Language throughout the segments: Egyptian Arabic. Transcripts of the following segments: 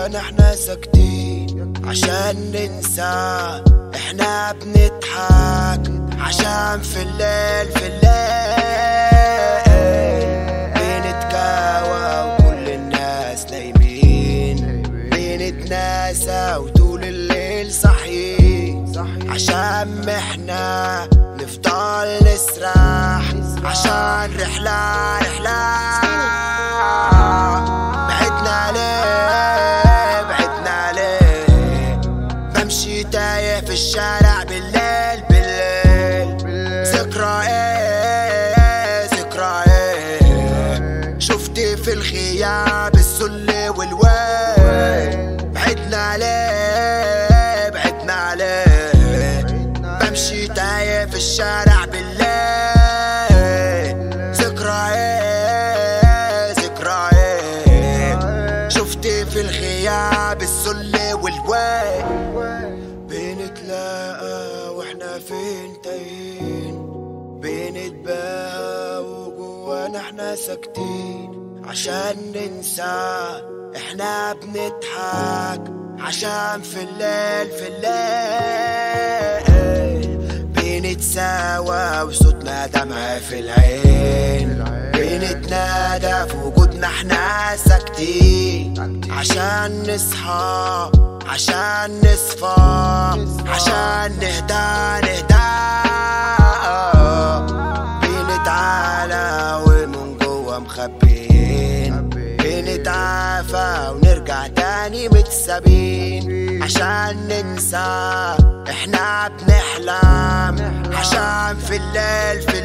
جوانا احنا ساكتين عشان ننسى احنا بنضحك عشان في الليل في الليل بنتكاوى وكل الناس نايمين بنتناسى وطول الليل صاحيين عشان احنا نفضل نسرح عشان رحلة رحلة بعدنا ليه بعدنا ليه بمشي تايه في الشارع بالليل بالليل ذكرى ايه ذكرى ايه شفتي في الغياب السل والويل بعدنا ليه بعدنا ليه بمشي تايه في الشارع بالليل ذكرى ايه ذكرى ايه شفتي في الغياب السل والويل بنتلاقى واحنا فين تايهين بنتباهى وجوانا احنا ساكتين عشان ننسى احنا بنضحك عشان في الليل في الليل بنتساوى وصوتنا دمع في العين بنتنادى في وجودنا احنا ساكتين عشان نصحى عشان نصفى عشان نهدى نهدى بنتعالى ومن جوا مخبيين بنتعافى ونرجع تاني متسابين عشان ننسى احنا بنحلم عشان في الليل في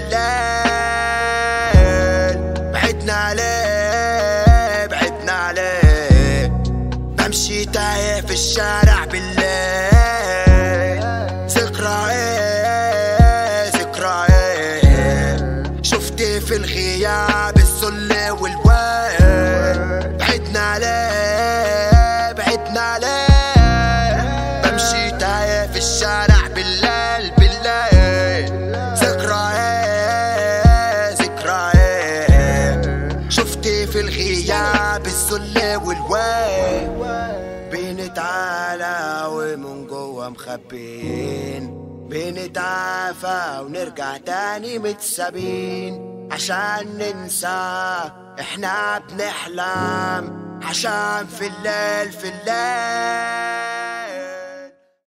الليل بعدنا ليه بعدنا ليه بمشي تايه في الشارع بالليل ذكرى ايه ذكرى ايه شفتي في الغياب السل والويل بعدنا ليه بعدنا ليه بمشي تايه في الشارع بالليل بالليل ذكرى ايه ذكرى ايه شفتي في الغياب السل والويل بنتعالى ومن جوا مخبيين بنتعافى ونرجع تاني متسابين عشان ننسى احنا بنحلم عشان في الليل في الليل